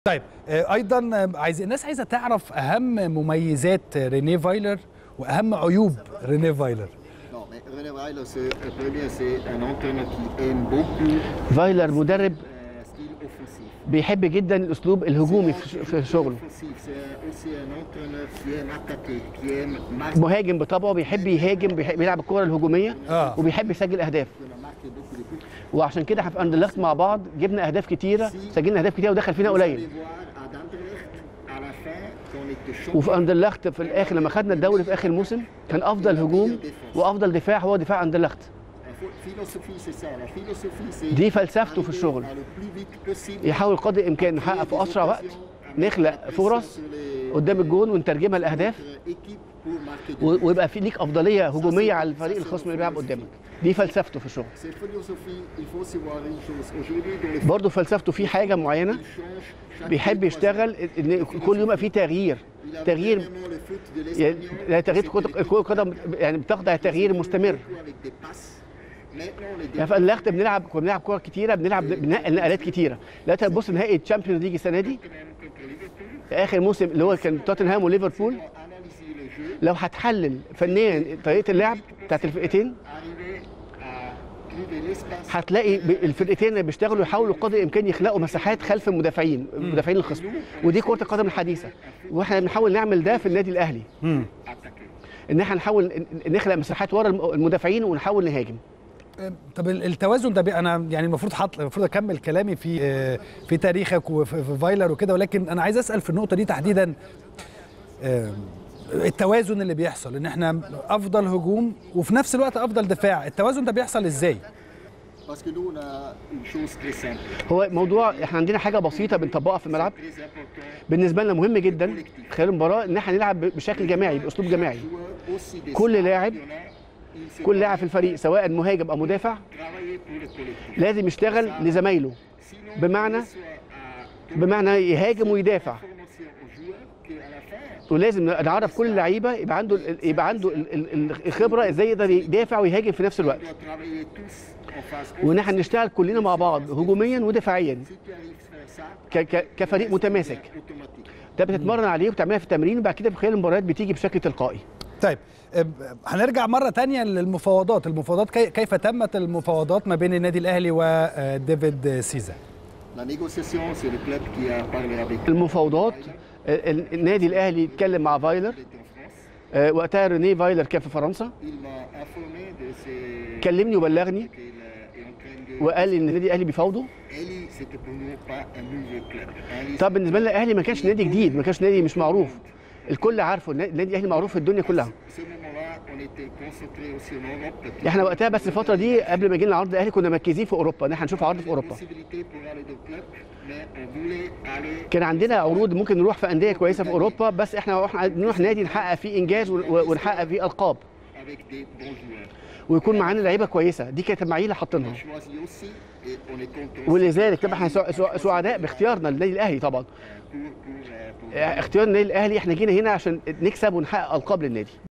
طيب آه، ايضا آه، عايز الناس عايزه تعرف اهم مميزات رينيه فايلر واهم عيوب رينيه فايلر Non, mais René Weiler, c'est euh, premier, c'est un entraîneur qui aime beaucoup فايلر مدرب un style offensif. بيحب جدا الاسلوب الهجومي في في شغله Offensif, c'est aussi un entraîneur qui aime attaquer, qui aime marquer. مهاجم بطبعه بيحب يهاجم بيحب بيلعب الكره الهجوميه آه. وبيحب يسجل اهداف On a marqué beaucoup de buts. وعشان كده احنا في اندرلخت مع بعض جبنا اهداف كتيره سجلنا اهداف كتيره ودخل فينا Vous allez قليل voir à Anderlecht, à la fin, qu'on était وفي champion. اندرلخت في الاخر لما خدنا الدوري في اخر الموسم كان افضل هجوم وافضل دفاع هو دفاع اندرلخت La pho- philosophie, c'est ça. La philosophie, c'est دي فلسفته في arriver الشغل à le plus vite possible. يحاول قدر الامكان نحقق في اسرع وقت نخلق فرص قدام الجون ونترجمها لاهداف Équipe pour marquer des و- ويبقى في ليك افضليه هجوميه على الفريق الخصم اللي بيلعب قدامك دي فلسفته في الشغل Cette philosophie, il faut aussi voir une chose. Aujourd'hui, dans les برضه فلسفته في حاجه معينه il change chaque بيحب deux, trois يشتغل ان كل يوم يبقى في تغيير ans. Il a تغيير vraiment le foot de يعني l'espagnol. لا تغيير في كرة كرة القدم يعني بتخضع تغيير مستمر Avec des passes. Maintenant, les يعني في اللخت بنلعب كنا بنلعب كور كتيره بنلعب بننقل نقلات كتيره دلوقتي هتبص نهائي الشامبيونز ليج السنه دي في اخر موسم اللي هو كان توتنهام وليفربول analyser le jeu, لو هتحلل فنيا طريقه اللعب بتاعت الفرقتين arriver à trouver l'espace. هتلاقي ب- الفرقتين اللي بيشتغلوا يحاولوا قدر الامكان يخلقوا مساحات خلف المدافعين المدافعين الخصم ودي كره القدم الحديثه واحنا بنحاول نعمل ده في النادي الاهلي ان احنا نحاول ن- نخلق مساحات ورا الم- المدافعين ونحاول نهاجم آه، طب ال- التوازن ده بي- انا يعني المفروض حط المفروض اكمل كلامي في آه، في تاريخك وفي في فايلر وكده ولكن انا عايز اسال في النقطه دي تحديدا آه، التوازن اللي بيحصل ان احنا افضل هجوم وفي نفس الوقت افضل دفاع التوازن ده بيحصل ازاي Parce que nous, on a une chose très simple. هو موضوع احنا عندنا حاجه بسيطه بنطبقها في الملعب Très important. بالنسبه لنا مهم جدا خلال المباراه ان احنا نلعب ب- بشكل جماعي باسلوب جماعي Joueurs aussi des كل stars لاعب- qu'il y en a, ils se كل لاعب في الفريق سواء مهاجم او مدافع travailler pour le collectif. لازم يشتغل لزمايله Sinon, بمعنى- soit à بمعنى يهاجم ويدافع information aux joueurs qu'à la fin, ولازم نعرف كل لعيبه يبقى عنده ال- يبقى عنده ال- ال- ال- الخبره ازاي يقدر يدافع ويهاجم في نفس الوقت on doit travailler tous en face. وان احنا نشتغل كلنا مع بعض هجوميا ودفاعيا Si tu arrives à faire ça, ك- ك- كفريق متماسك automatique. ده بتتمرن عليه وبتعملها في التمرين وبعد كده في خلال المباريات بتيجي بشكل تلقائي طيب آه، هنرجع مره تانية للمفاوضات المفاوضات كي- كيف تمت المفاوضات ما بين النادي الاهلي وديفيد سيزا La négociation, c'est le club qui a parlé avec المفاوضات ال- ال- النادي الاهلي اتكلم مع فايلر était en France. آه، وقتها رينيه فايلر كان في فرنسا Il m'a informé de ses... كلمني وبلغني qu'il est en train de... وقال لي ان النادي الاهلي بيفاوضه Eli, c'était pour nous pas un nouveau club. Eli, طب بالنسبه لنا الاهلي ما كانش نادي جديد ما كانش نادي مش معروف الكل عارفه النادي النادي الاهلي معروف في الدنيا كلها ce moment-là, on était concentré aussi en Europe. احنا وقتها بس الفتره دي قبل ما يجينا عرض الاهلي كنا مركزين في اوروبا ان احنا نشوف عرض في اوروبا possibilité pour aller de club, mais on voulait aller كان عندنا عروض ممكن نروح في انديه كويسه في اوروبا بس احنا احنا نروح نادي نحقق فيه انجاز ون- ونحقق فيه القاب avec des bons joueurs. ويكون معانا لعيبه كويسه دي كانت المعايير اللي حاطينها On choisit aussi et on est content aussi ولذلك طبعا احنا سع- سع- سعداء باختيارنا للنادي الاهلي طبعا pour, pour, euh, pour اختيار النادي الاهلي احنا جينا هنا عشان نكسب ونحقق القاب للنادي